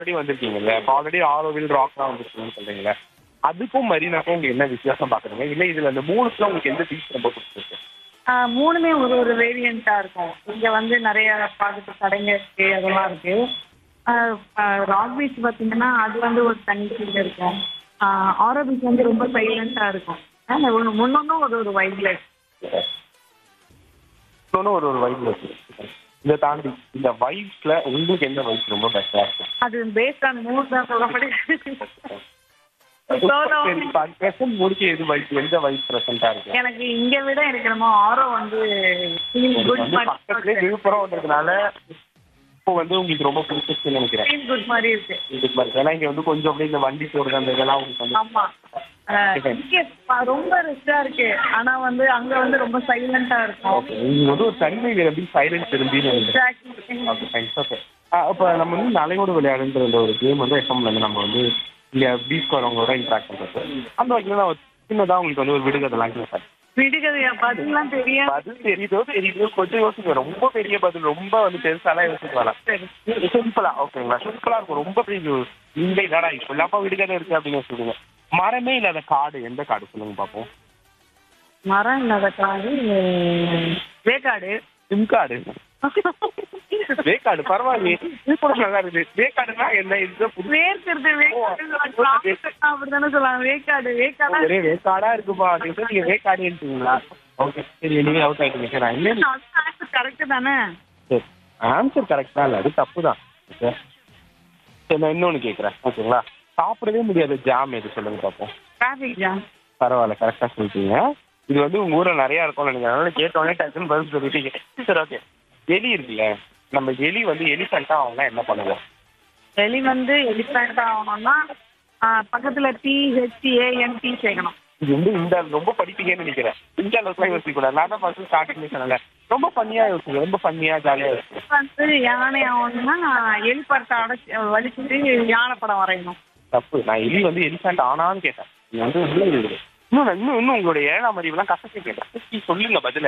Already வந்திருக்கீங்கல்ல இப்போ already Auroville ராக்லாம் வந்துருக்கீங்கன்னு சொல்றீங்கல்ல அதுக்கும் மரீனாக்கும் உங்களுக்கு என்ன வித்தியாசம் பாக்குறீங்க இல்ல இதுல இந்த மூணுக்குள்ள உங்களுக்கு எந்த பீச் ரொம்ப பிடிச்சிருக்கு ஆ, மூணுமே ஒரு ஒரு வேரியண்டா இருக்கும் இங்க வந்து நிறைய பாதுட்டு கடைங்க இருக்கு அதெல்லாம் இருக்கு ராக் பீச் பாத்தீங்கன்னா அது வந்து ஒரு தனி ஃபீல் இருக்கும் ஆரோ பீச் வந்து ரொம்ப சைலண்டா இருக்கும் முன்னொன்னும் ஒரு ஒரு வைப்ல இன்னொன்னு ஒரு ஒரு வைப்ல இருக்கு இதை தாண்டி இந்த வைப்ஸ்ல உங்களுக்கு எந்த வைப்ஸ் ரொம்ப பெஸ்டா இருக்கு அது பேஸ்ட் ஆன் மூட் தான் சொல்லப்படி Solo. சரி பிரசன்ட் முடிக்க எது வைப் எந்த வைப் பிரசன்டா இருக்கு எனக்கு இங்க விட எனக்கு நம்ம ஆரோ வந்து ஃபீல் உங்களுக்கு குட் வந்து பக்கத்துலயே விழுப்புரம் வந்ததுனால இப்போ வந்து உங்களுக்கு ரொம்ப பிடிச்சிருக்குன்னு நினைக்கிறேன் ஃபீல் குட் மாதிரி இருக்கு இதுக்கு மாதிரி ஏன்னா இங்க வந்து கொஞ்சம் அப்படியே இந்த வண்டி போடுறது அந்த இதெல்லாம் உங்களுக்கு வந்து ஆமா அஹ் இங்க ப- ரொம்ப ரிச்சா இருக்கு ஆனா வந்து அங்க வந்து ரொம்ப சைலண்டா இருக்கும் ஓகே நீங்க வந்து ஒரு தனிமை விரும்பி சைலன்ஸ் விரும்பி Exactly. ஓகே தேங்க்ஸ் ஓகே அப்போ நம்ம வந்து நலையோடு விளையாடுன்ற இந்த ஒரு கேம் வந்து எஃப்எம்ல இருந்து நம்ம வந்து இங்க பீச் வரவங்களோட இன்ட்ராக்ட் பண்றது அந்த வகையில் நான் ஒரு சின்னதா உங்களுக்கு வந்து ஒரு விடுகதெல்லாம் கேட்பேன் விடுகதையா பதிலாம் தெரியாது பதில் தெரியுதோ தெரியுதோ கொஞ்சம் யோசிக்க ரொம்ப பெரிய பதில் ரொம்ப வந்து பெருசாலாம் யோசிக்க வேணாம் சரி சிம்பிளா ஓகேங்களா சிம்பிளா இருக்கும் ரொம்ப பெரிய நீங்க என்னடா இப்போ இல்லாம விடுகதை இருக்கு அப்படின்னு சொல்லுங்க மரமே இல்லாத காடு எந்த காடு சொல்லுங்க பாப்போம் மரம் இல்லாத காடு வேக்காடு சிம்காடு வேக்காடு பரவாயில்லையே இது கூட நல்லா இருக்குது வேக்காடுனா என்ன இது புது வேர்க்கிறது வேக்காடு அப்படித்தானே சொல்லுவாங்க வேக்காடு வேக்காடா ஒரே வேக்காடா இருக்குப்பா நீங்க நீங்க வேக்காடுன்றீங்களா ஓகே சரி நீங்க அவுட் ஆயிட்டீங்க சரி நான் என்ன கரெக்ட் தானே சரி ஆன்சர் கரெக்ட் தான் இல்லை அது தப்பு தான் ஓகே சரி நான் இன்னொன்று கேட்குறேன் ஓகேங்களா சாப்பிடவே முடியாத ஜாம் எது சொல்லுங்க பார்ப்போம் டிராபிக் ஜாம் பரவாயில்ல கரெக்டாக சொல்லிட்டீங்க இது வந்து உங்க ஊர்ல நிறைய இருக்கும்னு நினைக்கிறேன் அதனால கேட்டோடனே டக்குன்னு பதில் சொல்லிட்டீங்க சரி ஓகே எலி இருக்குல்ல நம்ம எலி வந்து எலிஃபென்ட்டா ஆகும்னா என்ன பண்ணுவோம் எலி வந்து எலிஃபென்ட் ஆகணும்னா ஆ, பக்கத்துல டி ஹெச் ஏஎன்டி சேர்க்கணும் இது வந்து இந்த ரொம்ப படிப்பீங்கன்னு நினைக்கிறேன் இந்த அளவுக்குலாம் யோசிக்க கூடாது நான் தான் ஃபர்ஸ்ட் ஸ்டார்டிங் சொன்னல ரொம்ப ஃபன்னியா யோசிங்க ரொம்ப ஃபன்னியா ஜாலியா யோசிங்க வந்து யானை ஆகணும்னா எலி படத்தை அடைச்சி வலிச்சுட்டு யானை படம் வரையணும் தப்பு நான் எலி வந்து எலிஃபென்ட் ஆனான்னு கேட்டேன் நீ வந்து இன்னும் இன்னும் நான் இன்னும் இன்னும் உங்களுடைய ஏழாம் அறிவுலாம் கசக்கி கேட்டேன் நீ சொல்லுங்க பதில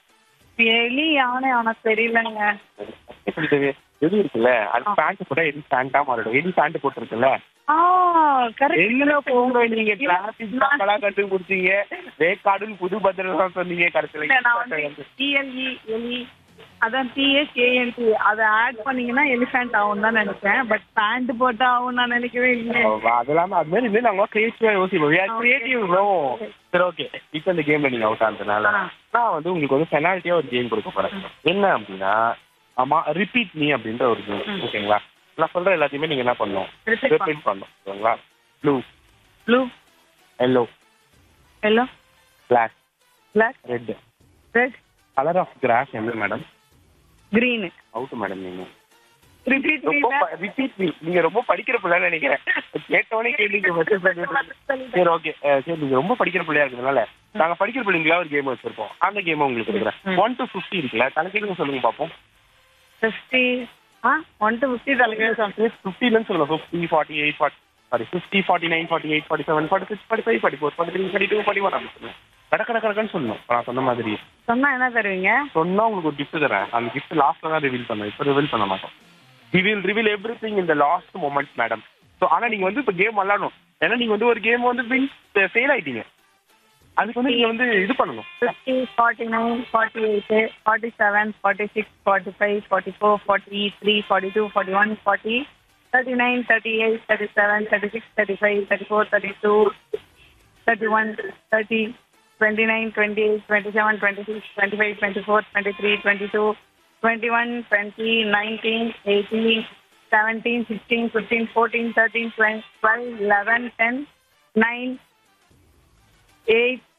எலி யானை ஆனா தெரியலங்க சொல்லிட்டு எது இருக்குல்ல அது பேண்ட் போட்டா எலி பேண்டா மாறிடும் எலி பேண்ட் போட்டுருக்குல்ல ஆ கரெக்ட் எங்க போங்க நீங்க டிராபிக் மக்களா கண்டுபிடிச்சீங்க வேக்காடுன்னு புது பதில் தான் சொன்னீங்க நான் வந்து கடைசியில டிஎல்இ எலி அதான் டிஎஸ் ஏஎன்டி அதை ஆட் பண்ணீங்கன்னா எலிஃபென்ட் ஆகும் தான் நினைச்சேன் பட் பேண்ட் போட்டா ஆகும் நான் நினைக்கவே இல்லை அது இல்லாம அது மாதிரி இருந்து நாங்க கிரியேட்டிவா யோசிப்போம் Okay. கிரியேட்டிவ் ப்ரோ சரி ஓகே இப்போ இந்த கேம்ல நீங்க அவுட் ஆனதுனால ஆ. நான் வந்து உங்களுக்கு வந்து பெனால்ட்டியா ஒரு கேம் கொடுக்க போறேன் என்ன அப்படின்னா ஆமா ரிப்பீட் மீ அப்படின்ற ஒரு கேம் ம். ஓகேங்களா நான் சொல்ற எல்லாத்தையுமே நீங்க என்ன பண்ணணும் Repeat ரிப்பீட் பண்ணணும் ஓகேங்களா blue blue yellow yellow black black red red colour of grass என்ன மேடம் கிரீன் அவுட் மேடம் நீங்க ரிப்பீட் ரொம்ப ரிப்பீட் மீ நீங்க ரொம்ப படிக்கிற பிள்ளைன்னு நினைக்கிறேன் கேட்டவொடனே கேள்விக்கு மெசேஜ் பண்ணிட்டு சரி ஓகே சரி நீங்க ரொம்ப படிக்கிற பிள்ளையா இருக்கிறதுனால நாங்க படிக்கிற பிள்ளைங்களா ஒரு கேம் வச்சிருப்போம் அந்த கேம் உங்களுக்கு கொடுக்குறேன் ம். ஒன் டு ஃபிஃப்டி இருக்குல்ல தலைக்கீழ சொல்லுங்க பார்ப்போம் fifty ah one two fifty தலைக்கு ஃபிஃப்டிலன்னு சொல்லுங்க fifty forty eight forty sorry fifty forty nine forty eight forty seven forty six forty five forty four forty three forty two forty one அப்படி சொல்லுங்க கட கட கடக்கன்னு சொல்லணும் இப்ப நான் சொன்ன மாதிரி சொன்னா என்ன தருவீங்க சொன்னா உங்களுக்கு ஒரு கிஃப்ட் தரேன் அந்த கிஃப்ட் லாஸ்ட்ல தான் ரிவீல் பண்ணுவேன் இப்போ ரிவீல் பண்ண மாட்டோம் ரிவீல் ரிவீல் எவ்ரி திங் இந்த லாஸ்ட் மூமெண்ட் மேடம் ஸோ ஆனா நீங்க வந்து இப்போ கேம் விளாடணும் ஏன்னா நீங்க வந்து ஒரு கேம் வந்து வின் ஃபெயில் ஆயிட்டீங்க அதுக்கு வந்து நீங்க வந்து இது பண்ணணும் fifty forty nine forty eight forty seven forty six forty five forty four forty three forty two forty one forty thirty nine thirty eight thirty seven thirty six thirty five thirty four thirty two thirty one thirty twenty nine twenty eight twenty seven twenty six twenty five twenty four twenty three twenty two twenty one twenty nineteen eighteen seventeen sixteen fifteen fourteen thirteen twelve twelve eleven ten nine eight